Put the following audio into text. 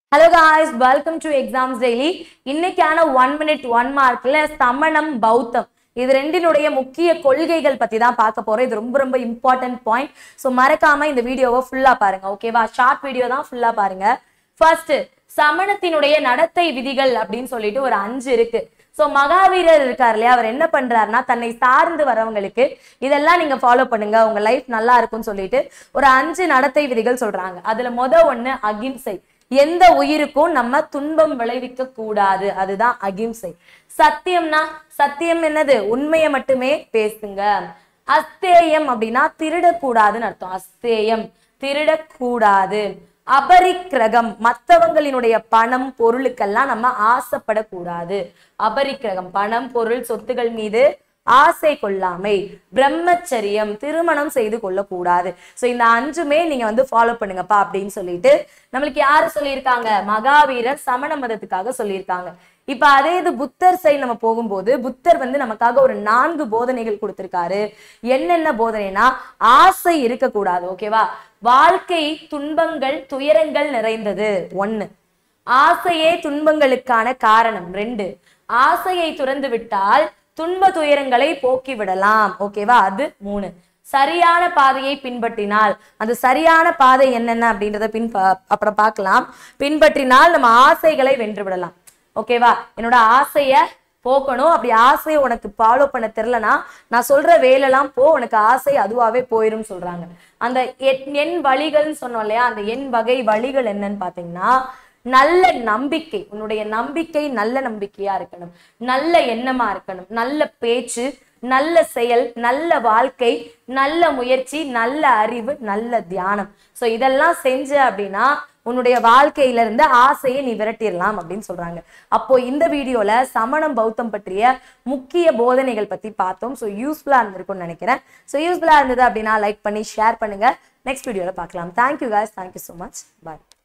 hello guys welcome to exams daily இன்னைக்கான one minute one மார்க்ல சமணம் பௌத்தம் இது ரெண்டினுடைய முக்கிய கொள்கைகள் பத்தி தான் பார்க்க போறோம் இது ரொம்ப ரொம்ப இம்பார்ட்டன்ட் பாயிண்ட் ஸோ மறக்காம இந்த வீடியோவை ஃபுல்லா பாருங்க ஓகேவா ஷார்ட் வீடியோ தான் ஃபுல்லா பாருங்க ஃபர்ஸ்ட் சமணத்தினுடைய நடத்தை விதிகள் அப்படின்னு சொல்லிட்டு ஒரு அஞ்சு இருக்கு ஸோ மகாவீரர் இருக்கார் இல்லையா அவர் என்ன பண்றாருன்னா தன்னை சார்ந்து வரவங்களுக்கு இதெல்லாம் நீங்க ஃபாலோ பண்ணுங்க உங்க லைஃப் நல்லா இருக்கும்னு சொல்லிட்டு ஒரு அஞ்சு நடத்தை விதிகள் சொல்றாங்க அதுல முத ஒண்ணு அகிம்சை எந்த உயிருக்கும் நம்ம துன்பம் விளைவிக்க கூடாது அதுதான் அகிம்சை சத்தியம்னா சத்தியம் என்னது உண்மையை மட்டுமே பேசுங்க அஸ்தேயம் அப்படின்னா திருடக்கூடாதுன்னு அர்த்தம் அஸ்தேயம் திருடக்கூடாது அபரிக்கிரகம் மற்றவங்களினுடைய பணம் பொருளுக்கெல்லாம் நம்ம ஆசைப்படக்கூடாது அபரிக்கிரகம் பணம் பொருள் சொத்துகள் மீது ஆசை கொள்ளாமை பிரம்மச்சரியம் திருமணம் செய்து கொள்ளக்கூடாது ஸோ இந்த அஞ்சுமே நீங்க வந்து ஃபாலோ பண்ணுங்கப்பா அப்படின்னு சொல்லிட்டு நம்மளுக்கு யாரு சொல்லியிருக்காங்க மகாவீரர் சமண மதத்துக்காக சொல்லியிருக்காங்க இப்ப அதே இது புத்தர் சைடு நம்ம போகும்போது புத்தர் வந்து நமக்காக ஒரு நான்கு போதனைகள் கொடுத்திருக்காரு என்னென்ன போதனைனா ஆசை இருக்கக்கூடாது ஓகேவா வாழ்க்கை துன்பங்கள் துயரங்கள் நிறைந்தது ஒண்ணு ஆசையே துன்பங்களுக்கான காரணம் ரெண்டு ஆசையை துறந்து விட்டால் துன்ப துயரங்களை போக்கி விடலாம் ஓகேவா அது மூணு சரியான பாதையை பின்பற்றினால் அந்த சரியான பாதை என்னென்ன அப்படின்றத பின் அப்புறம் பார்க்கலாம் பின்பற்றினால் நம்ம ஆசைகளை வென்று விடலாம் ஓகேவா என்னோட ஆசைய போக்கணும் அப்படி ஆசையை உனக்கு ஃபாலோ பண்ண தெரிலனா நான் சொல்ற வேலைலாம் போ உனக்கு ஆசை அதுவாவே போயிரும் சொல்றாங்க அந்த எண் எண் வழிகள்னு சொன்னோம் இல்லையா அந்த எண் வகை வழிகள் என்னன்னு பாத்தீங்கன்னா நல்ல நம்பிக்கை உன்னுடைய நம்பிக்கை நல்ல நம்பிக்கையா இருக்கணும் நல்ல எண்ணமா இருக்கணும் நல்ல பேச்சு நல்ல செயல் நல்ல வாழ்க்கை நல்ல முயற்சி நல்ல அறிவு நல்ல தியானம் சோ இதெல்லாம் செஞ்ச அப்படின்னா உன்னுடைய வாழ்க்கையில இருந்து ஆசையை நீ விரட்டிடலாம் அப்படின்னு சொல்றாங்க அப்போ இந்த வீடியோல சமணம் பௌத்தம் பற்றிய முக்கிய போதனைகள் பத்தி பார்த்தோம் ஸோ யூஸ்ஃபுல்லா இருந்திருக்கும்னு நினைக்கிறேன் ஸோ யூஸ்ஃபுல்லா இருந்தது அப்படின்னா லைக் பண்ணி ஷேர் பண்ணுங்க நெக்ஸ்ட் வீடியோல பார்க்கலாம் thank you guys thank you so much பாய்